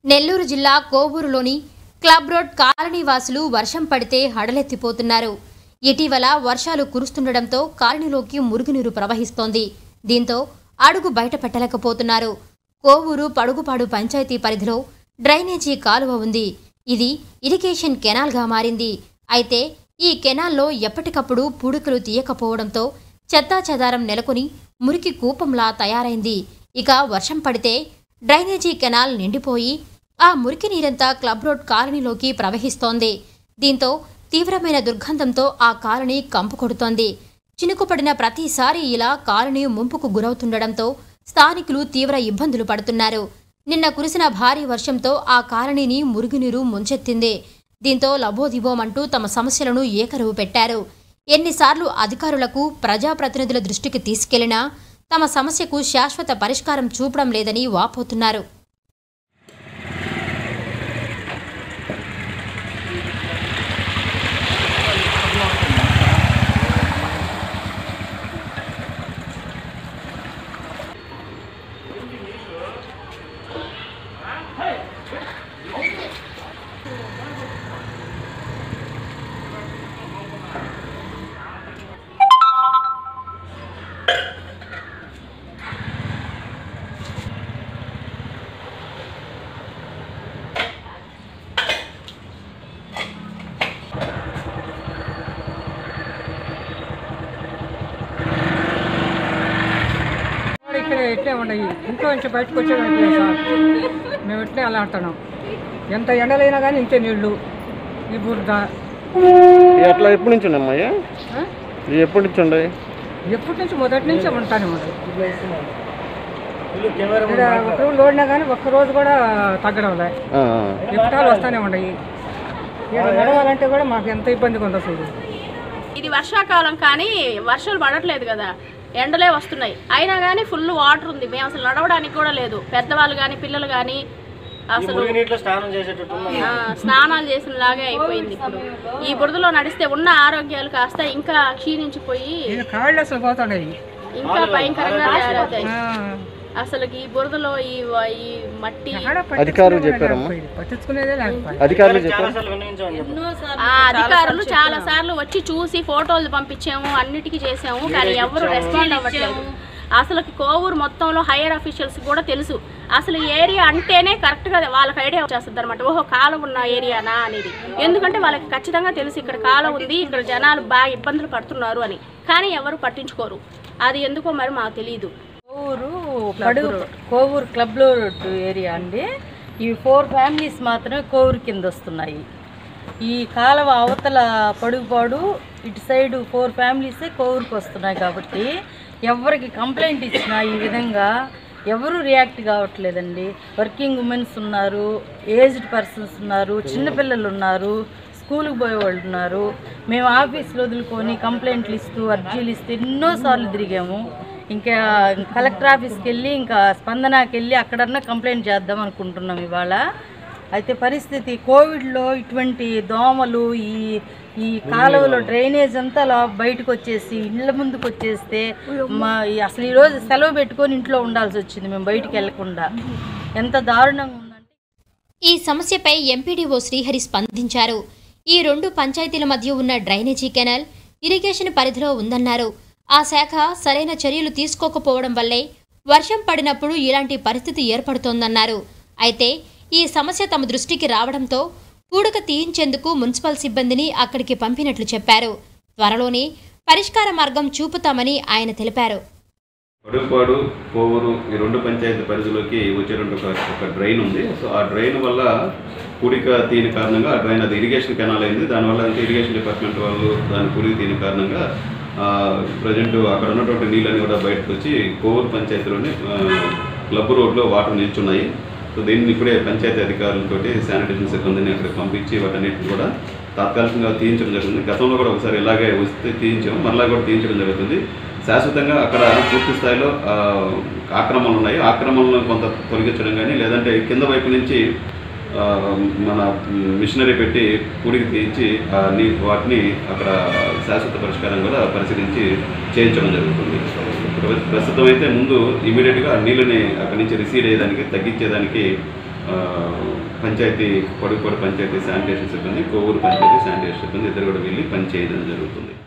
నెల్లూరు జిల్లా కోవూరులోని club road colony వాసులు వర్షం పడితే హడలెత్తిపోతున్నారు ఇటీవల వర్షాలు కురుస్తుండటంతో కాలనీలోకి మురుగునీరు ప్రవహిస్తోంది దీంతో అడుగు బయట పెట్టలేకపోతున్నారు కోవూరు పడుగుపాడు పంచాయతీ పరిధిలో డ్రైనేజీ కాలువ ఉంది ఇది ఇరిగేషన్ కెనాల్గా మారింది అయితే ఈ కెనాల్లో ఎప్పటికప్పుడు పూడికలు తీయకపోవడంతో చెత్తాచెదారం నెలకొని మురికి కూపంలా తయారైంది ఇక వర్షం పడితే డ్రైనేజీ కెనాల్ నిండిపోయి ఆ మురికి నీరంతా క్లబ్ రోడ్ కాలనీలోకి ప్రవహిస్తోంది దీంతో తీవ్రమైన దుర్గంధంతో ఆ కాలనీ కంపు కొడుతోంది చినుకుపడిన ప్రతిసారి ఇలా కాలనీ ముంపుకు గురవుతుండడంతో స్థానికులు తీవ్ర ఇబ్బందులు పడుతున్నారు నిన్న కురిసిన భారీ వర్షంతో ఆ కాలనీని మురుగునీరు ముంచెత్తింది దీంతో లబోదిబోమంటూ తమ సమస్యలను ఏకరువు పెట్టారు ఎన్నిసార్లు అధికారులకు ప్రజాప్రతినిధుల దృష్టికి తీసుకెళ్లినా తమ సమస్యకు శాశ్వత పరిష్కారం చూపడం లేదని వాపోతున్నారు వాడు ఇక్కడ ఇట్లే ఉన్నాయి ఇంట్లో నుంచి బయటకు వచ్చేటట్లే సార్ మేము ఇట్లే అలా అంటున్నాం ఎంత ఎండలైనా కానీ ఇంతే నీళ్ళు ఈ బురద ఇవి అట్లా ఎప్పటి నుంచి ఉన్నాయమ్మయ్యా ఆ? ఇవి ఎప్పటి నుంచి ఉన్నాయి ఎప్పటి నుంచి మొదటి నుంచి ఉంటానే ఉంది ఇక్కడ ఒక రోజు లోడినా కానీ ఒక్క రోజు కూడా తగ్గడం లే ఆ, ఎప్పటాలు వస్తూనే ఉన్నాయి ఇక్కడ నడవాలంటే కూడా మాకు ఎంత ఇబ్బందిగా ఉందో చూడు ఇది వర్షాకాలం కానీ వర్షాలు పడట్లేదు కదా ఎండలే వస్తున్నాయి అయినా కానీ ఫుల్ వాటర్ ఉంది మేము అసలు నడవడానికి కూడా లేదు పెద్దవాళ్ళు కానీ పిల్లలు కానీ అసలు ఆ, స్నానాలు చేసిన లాగే అయిపోయింది ఇప్పుడు ఈ బురదలో నడిస్తే ఉన్న ఆరోగ్యాలు కాస్త ఇంకా క్షీణించిపోయి ఇది కాళ్ళు అసలు పోతున్నాయి ఇంకా భయంకరంగా తయారవుతాయి ఆ. అసలు ఈ బురదలో ఈ వ- ఈ మట్టి ఎక్కడ అధికారులు పట్టించుకునేదే చెప్పారమ్మా? లేకపోయింది. పట్టించుకునేదే లేకపోయింది అధికారులు చెప్పారు ఆ అధికారులు చాలా సార్లు వచ్చి చూసి ఫోటోలు పంపించాము అన్నిటికీ చేసాము కానీ ఎవరు రెస్పాండ్ అవ్వట్లేదు అసలు కోవూరు మొత్తంలో హైయర్ అఫీషియల్స్ కూడా తెలుసు అసలు ఏరియా అంటేనే కరెక్ట్గా వాళ్ళకి ఐడియా వచ్చేస్తుంది అనమాట ఓహో కాలం ఉన్న ఏరియానా అనేది ఎందుకంటే వాళ్ళకి ఖచ్చితంగా తెలుసు ఇక్కడ కాలం ఉంది ఇక్కడ జనాలు బాగా ఇబ్బందులు పడుతున్నారు అని కానీ ఎవరు పట్టించుకోరు అది ఎందుకో మరి మాకు తెలియదు కోవూరు పడుగు కోవూరు క్లబ్ రోడ్ ఏరియా అండి ఈ ఫోర్ ఫ్యామిలీస్ మాత్రమే కోవూరు కింద వస్తున్నాయి ఈ కాలువ అవతల పడుగుపాడు ఇటు సైడ్ ఫోర్ ఫ్యామిలీసే కోవూరుకి వస్తున్నాయి కాబట్టి ఎవరికి కంప్లైంట్ ఇచ్చినా ఈ విధంగా ఎవరు రియాక్ట్ కావట్లేదండి వర్కింగ్ ఉమెన్స్ ఉన్నారు ఏజ్డ్ పర్సన్స్ ఉన్నారు చిన్నపిల్లలు ఉన్నారు స్కూల్కి పోయే వాళ్ళు ఉన్నారు మేము ఆఫీస్లో వదులుకొని కంప్లైంట్లు ఇస్తూ అర్జీలు ఇస్తూ ఎన్నోసార్లు తిరిగాము ఇంకా కలెక్టర్ ఆఫీస్కి వెళ్ళి ఇంకా స్పందనకి వెళ్ళి అక్కడన్నా కంప్లైంట్ చేద్దాం అనుకుంటున్నాం ఇవాళ అయితే పరిస్థితి కోవిడ్లో ఇటువంటి దోమలు ఈ ఈ కాలువలో డ్రైనేజ్ అంతా అలా బయటకు వచ్చేసి ఇళ్ళ ముందుకు వచ్చేస్తే మా ఈ- అసలు ఈరోజు సెలవు పెట్టుకొని ఇంట్లో ఉండాల్సి వచ్చింది మేము బయటికి వెళ్లకుండా ఎంత దారుణంగా ఉందంటే ఈ సమస్యపై ఎంపీడీఓ శ్రీహరి స్పందించారు ఈ రెండు పంచాయతీల మధ్య ఉన్న డ్రైనేజీ కెనాల్ ఇరిగేషన్ పరిధిలో ఉందన్నారు ఆ శాఖ సరైన చర్యలు తీసుకోకపోవడం వల్లే వర్షం పడినప్పుడు ఇలాంటి పరిస్థితి ఏర్పడుతోందన్నారు అయితే ఈ సమస్య తమ దృష్టికి రావడంతో పూడక తీయించేందుకు మున్సిపల్ సిబ్బందిని అక్కడికి పంపినట్లు చెప్పారు త్వరలోనే పరిష్కార మార్గం చూపుతామని ఆయన తెలిపారు పడుపాడు కోవూరు ఈ రెండు పంచాయతీ పరిధిలోకి వచ్చేటువంటి ఒక ఒక డ్రైన్ ఉంది సో ఆ డ్రైన్ వల్ల పూడిక తీని కారణంగా ఆ డ్రైన్ అది ఇరిగేషన్ కెనాల్ అయింది దానివల్ల అంటే ఇరిగేషన్ డిపార్ట్మెంట్ వాళ్ళు దాని పూడిక తీని కారణంగా ప్రజెంట్ అక్కడ ఉన్నటువంటి నీళ్ళని కూడా బయటకు వచ్చి కోవూరు పంచాయతీలోని ఆ, క్లబ్ రోడ్లో వాటర్ నిల్చున్నాయి సో దీన్ని ఇప్పుడే పంచాయతీ అధికారులతోటి శానిటేషన్ సిబ్బందిని అక్కడికి పంపించి వాటన్నిటిని కూడా తాత్కాలికంగా తీయించడం జరుగుతుంది గతంలో కూడా ఒకసారి ఇలాగే వస్తే తీయించాము మరలా కూడా తీయించడం జరుగుతుంది శాశ్వతంగా అక్కడ పూర్తి స్థాయిలో ఆ, ఆక్రమణలు ఉన్నాయి ఆక్రమణలను కొంత తొలగించడం కానీ లేదంటే కింద వైపు నుంచి ఆ, మన మిషనరీ పెట్టి పూడికి తీయించి ఆ నీ వాటిని అక్కడ శాశ్వత పరిష్కారం కూడా పరిశీలించి చేయించడం జరుగుతుంది ప్ర- ప్రస్తుతం అయితే ముందు ఇమీడియట్గా నీళ్ళని అక్కడి నుంచి రిసీడ్ అయ్యేదానికి తగ్గించేదానికి ఆ, పంచాయతీ పొడుగుపాడు పంచాయతీ శానిటేషన్ సిబ్బంది కోవూరు పంచాయతీ శానిటేషన్ సిబ్బంది ఇద్దరు కూడా వెళ్ళి పని చేయడం జరుగుతుంది